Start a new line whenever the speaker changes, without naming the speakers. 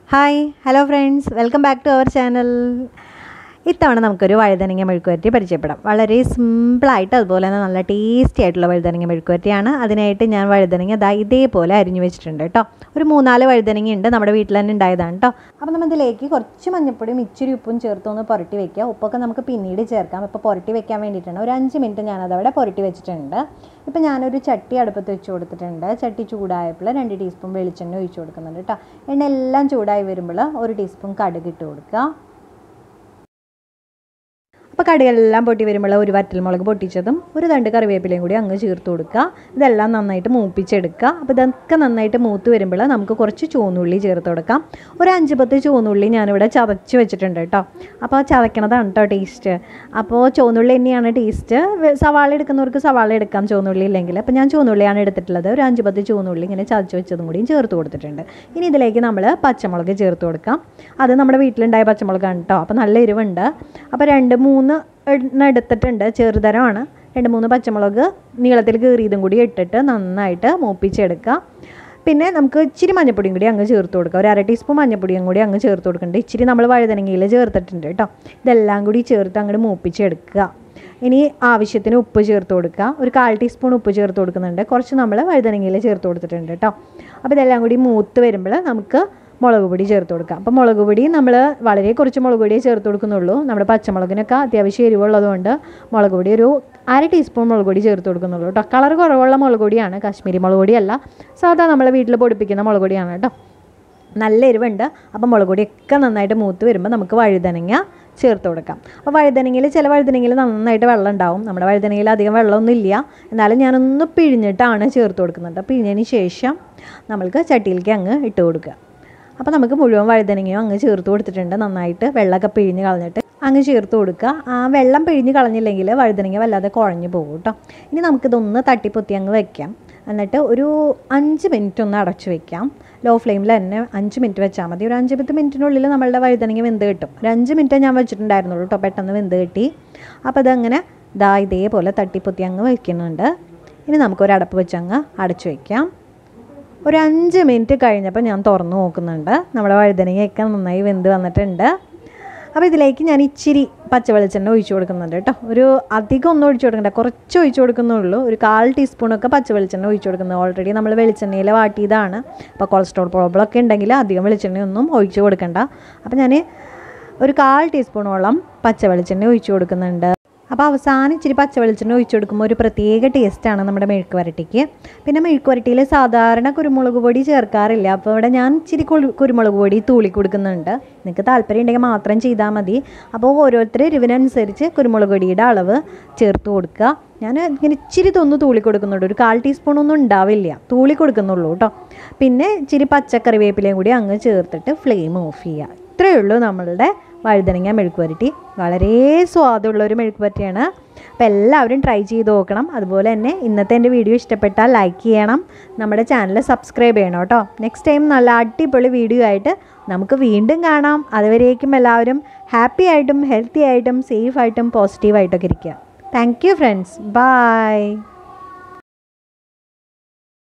hi hello friends welcome back to our channel ഇത്തവണ നമുക്കൊരു വഴുതനങ്ങ മെഴുക്കുവരട്ടി പരിചയപ്പെടാം വളരെ സിമ്പിളായിട്ട് അതുപോലെ തന്നെ നല്ല ടേസ്റ്റി ആയിട്ടുള്ള വഴുതനങ്ങ മെഴുക്കുവരട്ടിയാണ് അതിനായിട്ട് ഞാൻ വഴുതനങ്ങ ദാ ഇതേപോലെ അരിഞ്ഞു വെച്ചിട്ടുണ്ട് കേട്ടോ ഒരു മൂന്നാല് വഴുതനങ്ങ ഉണ്ട് നമ്മുടെ വീട്ടിൽ തന്നെ ഉണ്ടായതാണ് കേട്ടോ അപ്പോൾ നമ്മൾ ഇതിലേക്ക് കുറച്ച് മഞ്ഞപ്പൊടിയും ഇച്ചിരി ഉപ്പും ചേർത്തൊന്ന് പുരട്ടി വെക്കുക ഉപ്പൊക്കെ നമുക്ക് പിന്നീട് ചേർക്കാം ഇപ്പോൾ പുരട്ടി വെക്കാൻ വേണ്ടിയിട്ടാണ് ഒരു അഞ്ച് മിനിറ്റ് ഞാനതവിടെ പുരട്ടി വെച്ചിട്ടുണ്ട് ഇപ്പോൾ ഞാനൊരു ചട്ടി അടുപ്പത്ത് വെച്ച് കൊടുത്തിട്ടുണ്ട് ചട്ടി ചൂടായപ്പോൾ രണ്ട് ടീസ്പൂൺ വെളിച്ചെണ്ണ ഒഴിച്ച് കൊടുക്കുന്നുണ്ട് കേട്ടോ എണ്ണ എല്ലാം ചൂടായി വരുമ്പോൾ ഒരു ടീസ്പൂൺ കടുക് ഇട്ട് കൊടുക്കുക അപ്പോൾ കടുകെല്ലാം പൊട്ടി വരുമ്പോൾ ഒരു വറ്റൽമുളക് പൊട്ടിച്ചതും ഒരു തണ്ട് കറിവേപ്പിലയും കൂടി അങ്ങ് ചേർത്ത് കൊടുക്കുക ഇതെല്ലാം നന്നായിട്ട് മൂപ്പിച്ചെടുക്കുക അപ്പോൾ ഇതൊക്കെ നന്നായിട്ട് മൂത്ത് വരുമ്പോൾ നമുക്ക് കുറച്ച് ചുവന്നുള്ളി ചേർത്ത് കൊടുക്കാം ഒരു അഞ്ച് പത്ത് ചുവന്നുള്ളി ഞാനിവിടെ ചതച്ച് വെച്ചിട്ടുണ്ട് കേട്ടോ അപ്പോൾ ചതയ്ക്കണതാണ് കേട്ടോ ടേസ്റ്റ് അപ്പോൾ ചുവന്നുള്ളി തന്നെയാണ് ടേസ്റ്റ് സവാള എടുക്കുന്നവർക്ക് സവാള എടുക്കാം ചുവന്നുള്ളി ഇല്ലെങ്കിൽ അപ്പോൾ ഞാൻ ചുവന്നുള്ളിയാണ് എടുത്തിട്ടുള്ളത് ഒരു അഞ്ച് പത്ത് ചുവന്നുള്ളി ഇങ്ങനെ ചതച്ച് വെച്ചതും കൂടിയും ചേർത്ത് കൊടുത്തിട്ടുണ്ട് ഇനി ഇതിലേക്ക് നമ്മൾ പച്ചമുളക് ചേർത്ത് കൊടുക്കാം അത് നമ്മുടെ വീട്ടിലുണ്ടായ പച്ചമുളകാണ് കേട്ടോ അപ്പോൾ നല്ല എരിവുണ്ട് അപ്പോൾ രണ്ട് മൂന്ന് എണ്ണം എടുത്തിട്ടുണ്ട് ചെറുതരമാണ് രണ്ട് മൂന്ന് പച്ചമുളക് നീളത്തിൽ കീറിയതും കൂടി ഇട്ടിട്ട് നന്നായിട്ട് മൂപ്പിച്ചെടുക്കുക പിന്നെ നമുക്ക് ഇച്ചിരി മഞ്ഞപ്പൊടിയും കൂടി അങ്ങ് ചേർത്ത് കൊടുക്കുക ഒരു അര ടീസ്പൂൺ മഞ്ഞപ്പൊടിയും കൂടി അങ്ങ് ചേർത്ത് കൊടുക്കുന്നുണ്ട് ഇച്ചിരി നമ്മൾ വഴുതനങ്ങയിൽ ചേർത്തിട്ടുണ്ട് കേട്ടോ ഇതെല്ലാം കൂടി ചേർത്ത് അങ്ങോട്ട് മൂപ്പിച്ചെടുക്കുക ഇനി ആവശ്യത്തിന് ഉപ്പ് ചേർത്ത് കൊടുക്കുക ഒരു കാൽ ടീസ്പൂൺ ഉപ്പ് ചേർത്ത് കൊടുക്കുന്നുണ്ട് കുറച്ച് നമ്മൾ വഴുതനങ്ങയിൽ ചേർത്ത് കൊടുത്തിട്ടുണ്ട് കേട്ടോ അപ്പോൾ ഇതെല്ലാം കൂടി മൂത്ത് വരുമ്പോൾ നമുക്ക് മുളക് പൊടി ചേർത്ത് കൊടുക്കാം അപ്പോൾ മുളക് പൊടി നമ്മൾ വളരെ കുറച്ച് മുളക് പൊടിയേ ചേർത്ത് കൊടുക്കുന്നുള്ളൂ നമ്മുടെ പച്ചമുളകിനൊക്കെ അത്യാവശ്യം എരിവുള്ളതുകൊണ്ട് മുളക് പൊടി ഒരു അര ടീസ്പൂൺ മുളക് പൊടി ചേർത്ത് കൊടുക്കുന്നുള്ളൂ കേട്ടോ കളർ കുറവുള്ള മുളക് പൊടിയാണ് കാശ്മീരി മുളക് പൊടിയല്ല സാധാ നമ്മളെ വീട്ടിൽ പൊടിപ്പിക്കുന്ന മുളക് പൊടിയാണ് കേട്ടോ നല്ല എരിവുണ്ട് അപ്പോൾ മുളക് പൊടിയൊക്കെ നന്നായിട്ട് മൂത്ത് വരുമ്പോൾ നമുക്ക് വഴുതനങ്ങ ചേർത്ത് കൊടുക്കാം അപ്പോൾ വഴുതനങ്ങയിൽ ചില വഴുതനങ്ങയിൽ നന്നായിട്ട് വെള്ളം ഉണ്ടാവും നമ്മുടെ വഴുതനങ്ങയിൽ അധികം വെള്ളമൊന്നും ഇല്ല എന്നാലും ഞാനൊന്ന് പിഴിഞ്ഞിട്ടാണ് ചേർത്ത് കൊടുക്കുന്നുണ്ട് പിഴിഞ്ഞതിന് ശേഷം നമ്മൾക്ക് ചട്ടിയിലേക്ക് അങ്ങ് ഇട്ട് കൊടുക്കുക അപ്പോൾ നമുക്ക് മുഴുവൻ വഴുതനങ്ങയും അങ്ങ് ചേർത്ത് കൊടുത്തിട്ടുണ്ട് നന്നായിട്ട് വെള്ളമൊക്കെ പിഴിഞ്ഞ് കളഞ്ഞിട്ട് അങ്ങ് ചേർത്ത് കൊടുക്കുക ആ വെള്ളം പിഴിഞ്ഞ് കളഞ്ഞില്ലെങ്കിൽ വഴുതനങ്ങ വല്ലാതെ കുഴഞ്ഞു പോകും കേട്ടോ ഇനി നമുക്കിതൊന്ന് തട്ടിപ്പൊത്തി അങ്ങ് വെക്കാം എന്നിട്ട് ഒരു അഞ്ച് മിനിറ്റ് ഒന്ന് അടച്ചു വെക്കാം ലോ ഫ്ലെയിമിൽ തന്നെ അഞ്ച് മിനിറ്റ് വെച്ചാൽ മതി ഒരു അഞ്ച് പത്ത് മിനിറ്റിനുള്ളിൽ നമ്മളുടെ വഴുതനങ്ങ വെന്ത് കിട്ടും ഒരു അഞ്ച് മിനിറ്റ് ഞാൻ വെച്ചിട്ടുണ്ടായിരുന്നുള്ളൂ കേട്ടോ പെട്ടെന്ന് വെന്ത് കിട്ടി അപ്പോൾ അതങ്ങനെ ദാ ഇതേപോലെ തട്ടിപ്പൊത്തി അങ്ങ് വയ്ക്കുന്നുണ്ട് ഇനി നമുക്കൊരു അടപ്പ് വെച്ച് അങ്ങ് അടച്ചു വയ്ക്കാം ഒരു അഞ്ച് മിനിറ്റ് കഴിഞ്ഞപ്പോൾ ഞാൻ തുറന്നു നോക്കുന്നുണ്ട് നമ്മുടെ വഴുതനങ്ങയൊക്കെ നന്നായി വെന്ത് വന്നിട്ടുണ്ട് അപ്പോൾ ഇതിലേക്ക് ഞാൻ ഇച്ചിരി പച്ച വെളിച്ചെണ്ണ ഒഴിച്ചു കൊടുക്കുന്നുണ്ട് കേട്ടോ ഒരു അധികം ഒന്നും ഒഴിച്ചു കൊടുക്കണ്ട കുറച്ച് ഒഴിച്ചു കൊടുക്കുന്നുള്ളൂ ഒരു കാൽ ടീസ്പൂണൊക്കെ പച്ച വെളിച്ചെണ്ണ ഒഴിച്ചു കൊടുക്കുന്നത് ഓൾറെഡി നമ്മൾ വെളിച്ചെണ്ണയിൽ വാട്ടിയതാണ് അപ്പോൾ കൊളസ്ട്രോൾ പ്രോബ്ലം ഒക്കെ ഉണ്ടെങ്കിൽ അധികം വെളിച്ചെണ്ണയൊന്നും ഒഴിച്ചു കൊടുക്കണ്ട അപ്പോൾ ഞാൻ ഒരു കാൽ ടീസ്പൂണോളം പച്ച വെളിച്ചെണ്ണ ഒഴിച്ചു കൊടുക്കുന്നുണ്ട് അപ്പോൾ അവസാനം ഇച്ചിരി പച്ച വെളിച്ചെണ്ണ ഒഴിച്ചു കൊടുക്കുമ്പോൾ ഒരു പ്രത്യേക ടേസ്റ്റാണ് നമ്മുടെ മെഴുക്ക് വരട്ടിക്ക് പിന്നെ മെഴുക്ക് വരട്ടിയിൽ സാധാരണ കുരുമുളക് പൊടി ചേർക്കാറില്ല അപ്പോൾ ഇവിടെ ഞാൻ ഇച്ചിരി കുരുമുളക് പൊടി തൂളി കൊടുക്കുന്നുണ്ട് നിങ്ങൾക്ക് താല്പര്യം ഉണ്ടെങ്കിൽ മാത്രം ചെയ്താൽ മതി അപ്പോൾ ഓരോരുത്തർ എരിവിനനുസരിച്ച് കുരുമുളക് പൊടിയുടെ അളവ് ചേർത്ത് കൊടുക്കുക ഞാൻ ഇങ്ങനെ ഇച്ചിരി തൊന്ന് തൂളി കൊടുക്കുന്നുണ്ട് ഒരു കാൽ ടീസ്പൂൺ ഒന്നും ഉണ്ടാവില്ല തൂളി കൊടുക്കുന്നുള്ളൂ കേട്ടോ പിന്നെ ഇച്ചിരി പച്ചക്കറിവേപ്പിലയും കൂടി അങ്ങ് ചേർത്തിട്ട് ഫ്ലെയിം ഓഫ് ചെയ്യുക ഇത്രയേ ഉള്ളൂ നമ്മളുടെ വഴുതനങ്ങ മെഴുക്ക് പുരട്ടി വളരെ സ്വാദുള്ള ഒരു മെഴുക്ക് പുരട്ടിയാണ് അപ്പോൾ എല്ലാവരും ട്രൈ ചെയ്ത് നോക്കണം അതുപോലെ തന്നെ ഇന്നത്തെ എൻ്റെ വീഡിയോ ഇഷ്ടപ്പെട്ടാൽ ലൈക്ക് ചെയ്യണം നമ്മുടെ ചാനൽ സബ്സ്ക്രൈബ് ചെയ്യണം കേട്ടോ നെക്സ്റ്റ് ടൈം നല്ല അടിപൊളി വീഡിയോ ആയിട്ട് നമുക്ക് വീണ്ടും കാണാം അതുവരേക്കും എല്ലാവരും ഹാപ്പി ആയിട്ടും ഹെൽത്തി ആയിട്ടും സേഫ് ആയിട്ടും പോസിറ്റീവായിട്ടൊക്കെ ഇരിക്കുക താങ്ക് യു ഫ്രണ്ട്സ് ബൈ